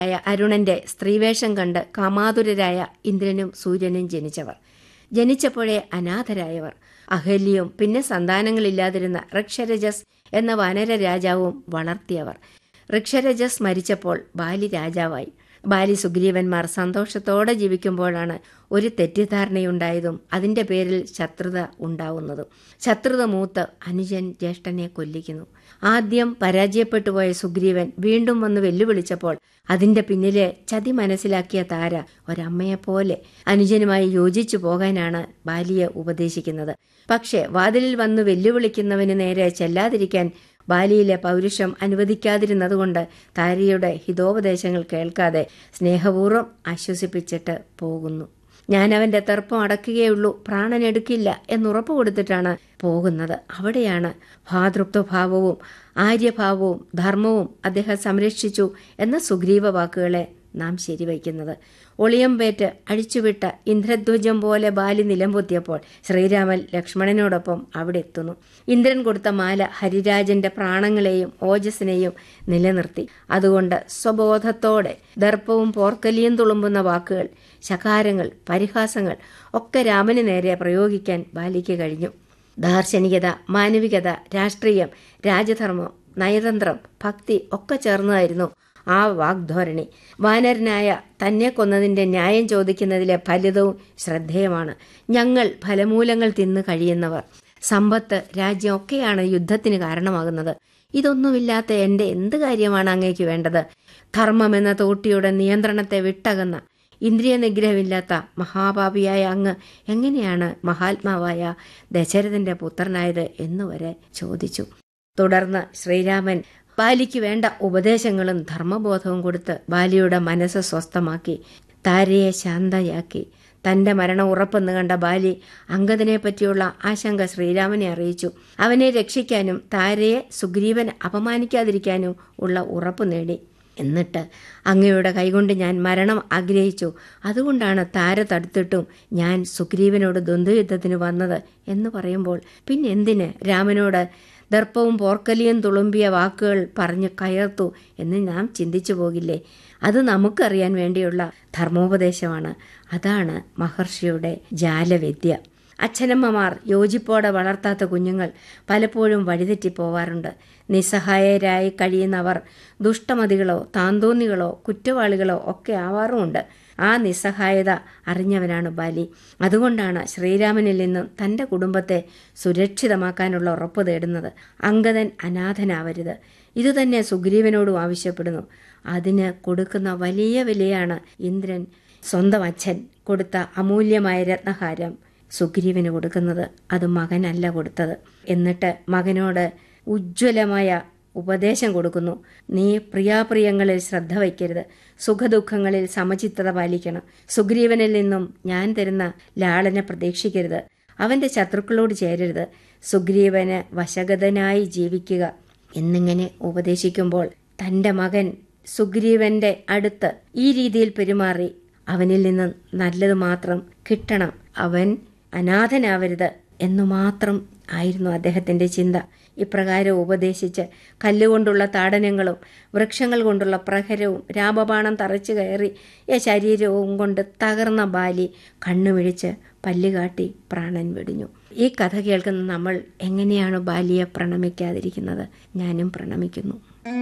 ആയ അരുണന്റെ സ്ത്രീവേഷം കണ്ട് കാമാതുരരായ ഇന്ദ്രനും സൂര്യനും ജനിച്ചവർ ജനിച്ചപ്പോഴേ അനാഥരായവർ അഹല്യയും പിന്നെ സന്താനങ്ങളില്ലാതിരുന്ന ഋക്ഷരജസ് എന്ന വാനര രാജാവും വളർത്തിയവർ ഋക്ഷരജസ് മരിച്ചപ്പോൾ ബാലി രാജാവായി ബാലി സുഗ്രീവന്മാർ സന്തോഷത്തോടെ ജീവിക്കുമ്പോഴാണ് ഒരു തെറ്റിദ്ധാരണയുണ്ടായതും അതിന്റെ പേരിൽ ശത്രുത ഉണ്ടാവുന്നതും ശത്രുത മൂത്ത് അനുജൻ ജ്യേഷ്ഠനെ കൊല്ലിക്കുന്നു ആദ്യം പരാജയപ്പെട്ടുപോയ സുഗ്രീവൻ വീണ്ടും വന്ന് വെല്ലുവിളിച്ചപ്പോൾ അതിന്റെ പിന്നിലെ ചതി മനസ്സിലാക്കിയ താര ഒരമ്മയെപ്പോലെ അനുജനുമായി യോജിച്ചു പോകാനാണ് ബാലിയെ ഉപദേശിക്കുന്നത് പക്ഷേ വാതിലിൽ വന്ന് വെല്ലുവിളിക്കുന്നവന് നേരെ ചെല്ലാതിരിക്കാൻ ബാലിയിലെ പൗരുഷം അനുവദിക്കാതിരുന്നതുകൊണ്ട് താരയുടെ ഹിതോപദേശങ്ങൾ കേൾക്കാതെ സ്നേഹപൂർവ്വം ആശ്വസിപ്പിച്ചിട്ട് പോകുന്നു ഞാൻ അവന്റെ തെർപ്പം അടക്കുകയുള്ളൂ പ്രാണനെടുക്കില്ല എന്നുറപ്പ് കൊടുത്തിട്ടാണ് പോകുന്നത് അവിടെയാണ് ഭാതൃത്വഭാവവും ആര്യഭാവവും ധർമ്മവും അദ്ദേഹം സംരക്ഷിച്ചു എന്ന സുഗ്രീവ വാക്കുകളെ നാം ശരിവയ്ക്കുന്നത് ഒളിയമ്പേറ്റ് അഴിച്ചുവിട്ട ഇന്ദ്രധ്വജം പോലെ ബാലി നിലംപൊത്തിയപ്പോൾ ശ്രീരാമൻ ലക്ഷ്മണനോടൊപ്പം അവിടെ എത്തുന്നു ഇന്ദ്രൻ കൊടുത്ത മാല ഹരിരാജന്റെ പ്രാണങ്ങളെയും ഓജസ്സിനെയും നിലനിർത്തി അതുകൊണ്ട് സ്വബോധത്തോടെ ദർപ്പവും പോർക്കലിയും തുളുമ്പുന്ന വാക്കുകൾ ശകാരങ്ങൾ പരിഹാസങ്ങൾ ഒക്കെ രാമന് നേരെ പ്രയോഗിക്കാൻ ബാലിക്ക് കഴിഞ്ഞു ദാർശനികത മാനവികത രാഷ്ട്രീയം രാജധർമ്മം നയതന്ത്രം ഭക്തി ഒക്കെ ചേർന്നതായിരുന്നു ആ വാഗ്ധോരണി വാനരനായ തന്നെ കൊന്നതിന്റെ ന്യായം ചോദിക്കുന്നതിലെ ഫലിതവും ശ്രദ്ധേയമാണ് ഞങ്ങൾ ഫലമൂലങ്ങൾ തിന്ന് കഴിയുന്നവർ സമ്പത്ത് രാജ്യം ഒക്കെയാണ് യുദ്ധത്തിന് കാരണമാകുന്നത് ഇതൊന്നുമില്ലാത്ത എന്റെ എന്ത് കാര്യമാണ് അങ്ങേക്ക് വേണ്ടത് ധർമ്മം എന്ന തോട്ടിയുടെ നിയന്ത്രണത്തെ വിട്ടകന്ന ഇന്ദ്രിയ നിഗ്രഹമില്ലാത്ത മഹാപാപിയായ അങ്ങ് എങ്ങനെയാണ് മഹാത്മാവായ ദശരഥന്റെ പുത്രനായത് എന്നുവരെ ചോദിച്ചു തുടർന്ന് ശ്രീരാമൻ ബാലിക്ക് വേണ്ട ഉപദേശങ്ങളും ധർമ്മബോധവും കൊടുത്ത് ബാലിയുടെ മനസ്സ് സ്വസ്ഥമാക്കി താരയെ ശാന്തയാക്കി തന്റെ മരണം ഉറപ്പെന്ന് കണ്ട ബാലി അങ്കദനെ പറ്റിയുള്ള ആശങ്ക ശ്രീരാമനെ അറിയിച്ചു അവനെ രക്ഷിക്കാനും താരയെ സുഗ്രീവൻ അപമാനിക്കാതിരിക്കാനും ഉള്ള ഉറപ്പ് നേടി എന്നിട്ട് അങ്ങയുടെ കൈകൊണ്ട് ഞാൻ മരണം ആഗ്രഹിച്ചു അതുകൊണ്ടാണ് താര തടുത്തിട്ടും ഞാൻ സുഗ്രീവനോട് ദ്വന്ദ്വയുദ്ധത്തിന് വന്നത് എന്ന് പറയുമ്പോൾ പിന്നെ എന്തിന് രാമനോട് ദർപ്പവും പോർക്കലിയും തുളുമ്പിയ വാക്കുകൾ പറഞ്ഞു കയർത്തു എന്ന് നാം ചിന്തിച്ചു പോകില്ലേ അത് നമുക്കറിയാൻ വേണ്ടിയുള്ള ധർമ്മോപദേശമാണ് അതാണ് മഹർഷിയുടെ ജാലവിദ്യ അച്ഛനമ്മമാർ യോജിപ്പോടെ വളർത്താത്ത കുഞ്ഞുങ്ങൾ പലപ്പോഴും വഴിതെറ്റിപ്പോവാറുണ്ട് നിസ്സഹായരായി കഴിയുന്നവർ ദുഷ്ടമതികളോ താന്തോന്നികളോ കുറ്റവാളികളോ ഒക്കെ ആവാറുമുണ്ട് ആ നിസ്സഹായത അറിഞ്ഞവനാണ് ബാലി അതുകൊണ്ടാണ് ശ്രീരാമനിൽ നിന്നും തന്റെ കുടുംബത്തെ സുരക്ഷിതമാക്കാനുള്ള ഉറപ്പ് തേടുന്നത് അങ്കദൻ അനാഥനാവരുത് ഇതുതന്നെ സുഗ്രീവനോടും ആവശ്യപ്പെടുന്നു അതിന് കൊടുക്കുന്ന വലിയ വിലയാണ് ഇന്ദ്രൻ സ്വന്തം അച്ഛൻ കൊടുത്ത അമൂല്യമായ രത്നഹാരം സുഗ്രീവന് കൊടുക്കുന്നത് അത് മകനല്ല കൊടുത്തത് എന്നിട്ട് മകനോട് ഉജ്ജ്വലമായ ഉപദേശം കൊടുക്കുന്നു നീ പ്രിയാപ്രിയങ്ങളിൽ ശ്രദ്ധ വയ്ക്കരുത് സുഖദുഃഖങ്ങളിൽ സമചിത്തത പാലിക്കണം സുഗ്രീവനിൽ നിന്നും ഞാൻ തരുന്ന ലാളന പ്രതീക്ഷിക്കരുത് അവന്റെ ശത്രുക്കളോട് ചേരരുത് സുഗ്രീവന് വശഗതനായി ജീവിക്കുക എന്നിങ്ങനെ ഉപദേശിക്കുമ്പോൾ തന്റെ മകൻ സുഗ്രീവന്റെ അടുത്ത് ഈ രീതിയിൽ പെരുമാറി അവനിൽ നിന്ന് നല്ലത് മാത്രം കിട്ടണം അവൻ അനാഥനാവരുത് എന്നു മാത്രം ആയിരുന്നു അദ്ദേഹത്തിന്റെ ചിന്ത ഇപ്രകാരം ഉപദേശിച്ച് കല്ലുകൊണ്ടുള്ള താടനങ്ങളും വൃക്ഷങ്ങൾ കൊണ്ടുള്ള പ്രഹരവും രാമബാണം തറച്ചു കയറി ശരീരവും കൊണ്ട് തകർന്ന ബാലി കണ്ണുമിഴിച്ച് പല്ലുകാട്ടി പ്രാണൻ വെടിഞ്ഞു ഈ കഥ കേൾക്കുന്ന നമ്മൾ എങ്ങനെയാണ് ബാലിയെ പ്രണമിക്കാതിരിക്കുന്നത് ഞാനും പ്രണമിക്കുന്നു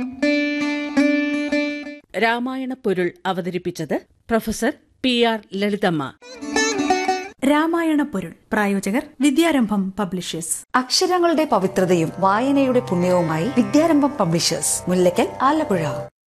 രാമായണ പൊരുൾ അവതരിപ്പിച്ചത് professor P R Lalithamma Ramayana പൊരുൾ പ്രായോജകർ വിദ്യാരംഭം പബ്ലിഷേഴ്സ് അക്ഷരങ്ങളുടെ പവിത്രതയും വായനയുടെ പുണ്യവുമായി വിദ്യാരംഭം പബ്ലിഷേഴ്സ് മുല്ലക്കൽ ആലപ്പുഴ